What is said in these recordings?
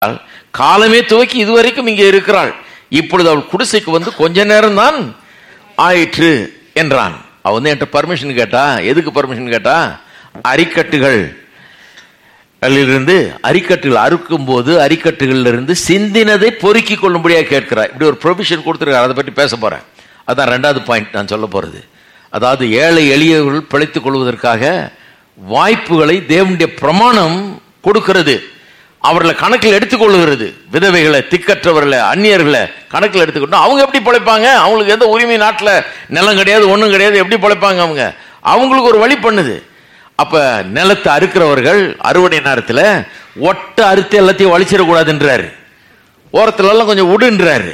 காலமே துவக்கி இதுவரைக்கும் இங்கே இருக்கிறாள் இப்பொழுது அவள் குடிசைக்கு வந்து கொஞ்ச நேரம் தான் ஆயிற்று என்றான் அவ வந்து என்கிட்ட பர்மிஷன் கேட்டா எதுக்கு பர்மிஷன் கேட்டா அரிக்கட்டுகள் இருந்து அரிக்கட்டுகள் அறுக்கும் போது அரிக்கட்டுகள்ல இருந்து சிந்தினதை பொறுக்கி கொள்ளும்படியாக கேட்கிறார் இப்படி ஒரு ப்ரொவிஷன் கொடுத்துருக்காரு அதை பற்றி பேச போறேன் அதான் ரெண்டாவது பாயிண்ட் நான் சொல்ல போறது அதாவது ஏழை எளியவர்கள் பிழைத்துக் கொள்வதற்காக வாய்ப்புகளை தேவனுடைய பிரமாணம் கொடுக்கிறது அவர்களை கணக்கில் எடுத்துக்கொள்கிறது விதவைகளை திக்கற்றவர்களை அந்நியர்களை கணக்கில் எடுத்துக்கிட்டோம் அவங்க எப்படி பிழைப்பாங்க அவங்களுக்கு எந்த உரிமை நாட்டில் நிலம் கிடையாது ஒன்றும் கிடையாது எப்படி பிழைப்பாங்க அவங்க அவங்களுக்கு ஒரு வழி பண்ணுது அப்ப நிலத்தை அறுக்கிறவர்கள் அறுவடை நேரத்தில் ஒட்ட அறுத்து எல்லாத்தையும் வலிச்சிடக்கூடாதுன்றாரு ஓரத்துல எல்லாம் கொஞ்சம் விடுன்றாரு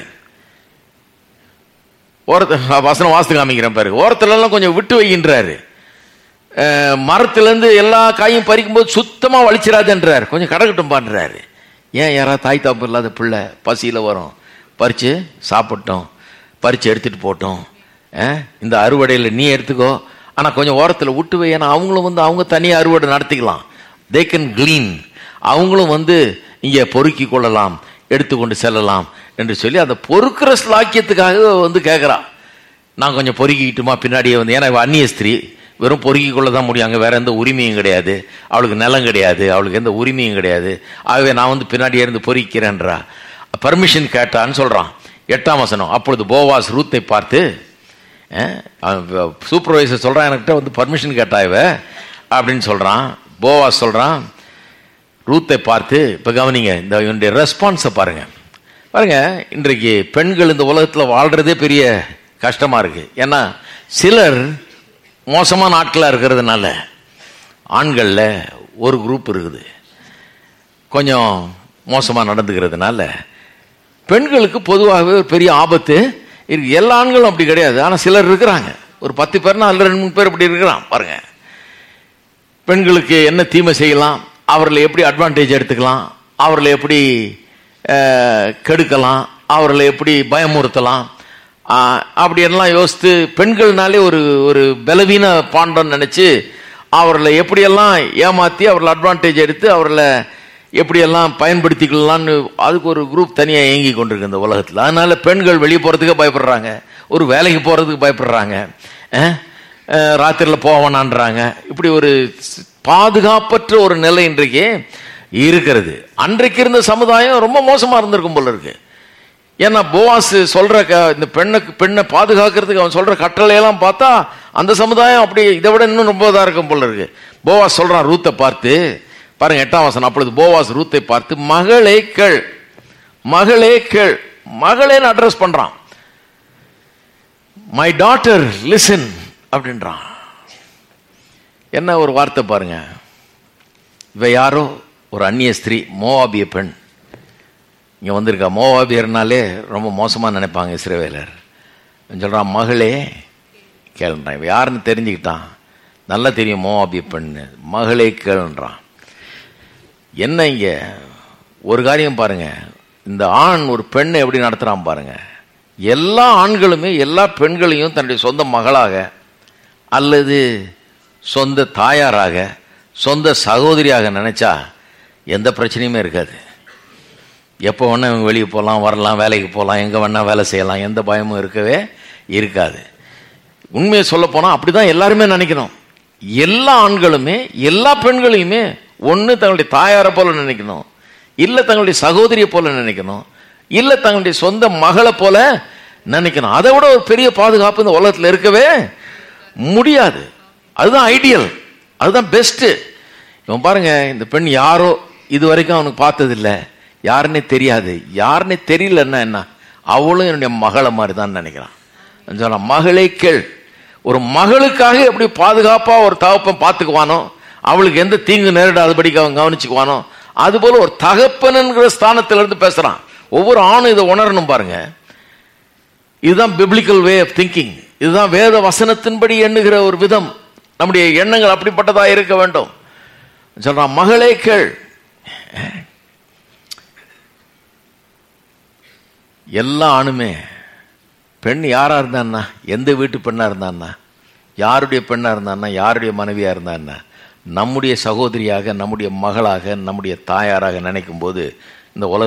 ஓரத்தை வசனம் வாஸ்து காமிக்கிறேன் பாரு ஓரத்துல எல்லாம் கொஞ்சம் விட்டு வைக்கின்றாரு அஹ், மரத்திலிருந்து எல்லா காயும் பறிக்கும்போது சுத்தமா வலிச்சிடாதுன்றார் கொஞ்சம் கடக்கட்டும் பண்றாரு ஏன் யாராவது தாய் தாப்பு இல்லாத பிள்ளை பசியில வரும் பறிச்சு சாப்பிட்டோம் பறிச்சு எடுத்துட்டு போட்டோம் அஹ், இந்த அறுவடையில் நீ எடுத்துக்கோ ஆனா கொஞ்சம் ஓரத்துல விட்டு வை ஏன்னா அவங்களும் வந்து அவங்க தனி அறுவடை நடத்திக்கலாம் தே கேன் க்ளீன் அவங்களும் வந்து இங்கே பொறுக்கி கொள்ளலாம் எடுத்துக்கொண்டு செல்லலாம் என்று சொல்லி அந்த பொறுக்கிற ஸ்லாக்கியத்துக்காக வந்து கேட்குறா நான் கொஞ்சம் பொறுக்கிக்கிட்டுமா பின்னாடியே வந்து ஏன்னா இவ அந்நிய ஸ்திரீ வெறும் பொறுக்கி கொள்ள தான் முடியும் அங்கே வேற எந்த உரிமையும் கிடையாது அவளுக்கு நிலம் கிடையாது அவளுக்கு எந்த உரிமையும் கிடையாது ஆகவே நான் வந்து பின்னாடியே இருந்து பொறிக்கிறேன்றா பர்மிஷன் கேட்டான்னு சொல்றான் எட்டாம் வசனம் அப்பொழுது போவாஸ் ரூத்தை பார்த்து சூப்பர்வைசர் சொல்றான் என்கிட்ட வந்து பர்மிஷன் கேட்டா இவ அப்படின்னு சொல்றான் போவாஸ் சொல்றான் ரூத்தை பார்த்து இப்போ கவனிங்க இந்த இவனுடைய ரெஸ்பான்ஸை பாருங்க பாருங்க இன்றைக்கு பெண்கள் இந்த உலகத்தில் வாழ்றதே பெரிய கஷ்டமா இருக்கு ஏன்னா சிலர் மோசமான ஆட்களாக இருக்கிறதுனால ஆண்களில் ஒரு குரூப் இருக்குது கொஞ்சம் மோசமாக நடந்துக்கிறதுனால பெண்களுக்கு பொதுவாகவே ஒரு பெரிய ஆபத்து இருக்கு எல்லா ஆண்களும் அப்படி கிடையாது ஆனால் சிலர் இருக்கிறாங்க ஒரு பத்து பேர்னா அதில் ரெண்டு மூணு பேர் அப்படி இருக்கிறான் பாருங்க பெண்களுக்கு என்ன தீமை செய்யலாம் அவர்களை எப்படி அட்வான்டேஜ் எடுத்துக்கலாம் அவர்களை எப்படி அஹ், கெடுக்கலாம் அவர்களை எப்படி பயமுறுத்தலாம் ஆஹ், அப்படியெல்லாம் யோசித்து பெண்கள்னாலே ஒரு ஒரு பலவீன பாண்டம் நினைச்சு அவர்களை எப்படியெல்லாம் ஏமாத்தி அவர்களை அட்வான்டேஜ் எடுத்து அவர்களை எப்படியெல்லாம் பயன்படுத்திக்கலாம்னு அதுக்கு ஒரு குரூப் தனியாக இயங்கி கொண்டிருக்கு இந்த உலகத்தில் அதனால பெண்கள் வெளியே போகிறதுக்கே பயப்படுறாங்க ஒரு வேலைக்கு போகிறதுக்கு பயப்படுறாங்க அஹ், அஹ், ராத்திரில போவனான்றாங்க இப்படி ஒரு ஸ்- பாதுகாப்பற்ற ஒரு நிலை இன்றைக்கு இருக்கிறது அன்றைக்கு இருந்த சமுதாயம் ரொம்ப மோசமா இருந்திருக்கும் போல இருக்கு ஏன்னா போவாஸ் சொல்ற க- இந்த பெண்ணுக்கு பெண்ணை பாதுகாக்கிறதுக்கு அவன் சொல்ற கட்டளையெல்லாம் பார்த்தா அந்த சமுதாயம் அப்படி இதை விட இன்னும் ரொம்ப இதா இருக்கும் போல இருக்கு போவாஸ் சொல்றான் ரூத்தை பார்த்து பாருங்க எட்டாம் வசனம் அப்பொழுது போவாஸ் ரூத்தை பார்த்து மகளே கேள் மகளே கேள் மகளேன்னு அட்ரஸ் பண்றான் மை டாட்டர் லிசன் அப்படின்றான் என்ன ஒரு வார்த்தை பாருங்க இவ யாரோ ஒரு அந்நிய ஸ்திரீ மோவாபிய பெண் இங்க வந்திருக்கா மோவாபியர்னாலே ரொம்ப மோசமா நினைப்பாங்க இஸ்ரவேலர் இவன் சொல்றான் மகளே கேளுன்றான் இவன் யாருன்னு தெரிஞ்சுக்கிட்டான் நல்லா தெரியும் மோவாபிய பெண்ணு மகளே கேளுன்றான் என்ன இங்க ஒரு காரியம் பாருங்க இந்த ஆண் ஒரு பெண்ணை எப்படி நடத்துறான் பாருங்க எல்லா ஆண்களுமே எல்லா பெண்களையும் தன்னுடைய சொந்த மகளாக அல்லது சொந்த தாயாராக சொந்த சகோதரியாக நினைச்சா எந்த பிரச்சனையுமே இருக்காது எப்போ வேணா இவங்க வெளியே போகலாம் வரலாம் வேலைக்கு போகலாம் எங்கே வேணா வேலை செய்யலாம் எந்த பயமும் இருக்கவே இருக்காது உண்மையை சொல்ல போனால் அப்படிதான் எல்லாருமே நினைக்கணும் எல்லா ஆண்களுமே எல்லா பெண்களையுமே ஒன்று தங்களுடைய தாயாரை போல நினைக்கணும் இல்லை தங்களுடைய சகோதரியை போல நினைக்கணும் இல்லை தங்களுடைய சொந்த மகளை போல நினைக்கணும் அதை விட ஒரு பெரிய பாதுகாப்பு இந்த உலகத்தில் இருக்கவே முடியாது அதுதான் ஐடியல் அதுதான் பெஸ்ட்டு இவன் பாருங்க இந்த பெண் யாரோ இது வரைக்கும் அவனுக்கு பார்த்ததில்ல யாருன்னே தெரியாது யாருன்னே தெரியலன்னா என்ன அவளும் என்னுடைய மகளை மாதிரி தான் நினைக்கிறான் சொன்னான் மகளே கேள் ஒரு மகளுக்காக எப்படி பாதுகாப்பா ஒரு தகப்பன் பார்த்துக்குவானோ அவளுக்கு எந்த தீங்கு நேரிடாதபடிக்கு அவன் கவனிச்சுக்குவானோ அதுபோல ஒரு தகப்பனுங்கிற ஸ்தானத்துல இருந்து பேசுறான் ஒவ்வொரு ஆணும் இதை உணரணும் பாருங்க இதுதான் பிப்ளிக்கல் வே ஆஃப் திங்கிங் இதுதான் வேத வசனத்தின்படி எண்ணுகிற ஒரு விதம் நம்முடைய எண்ணங்கள் அப்படிப்பட்டதா இருக்க வேண்டும் சொல்றான் மகளே கேள் எல்லா ஆணுமே பெண் யாரா இருந்தான்னா எந்த வீட்டு பெண்ணா இருந்தான்னா யாருடைய பெண்ணா இருந்தான்னா யாருடைய மனைவியா இருந்தான்னா நம்முடைய சகோதரியாக நம்முடைய மகளாக நம்முடைய தாயாராக நினைக்கும் போது இந்த உலக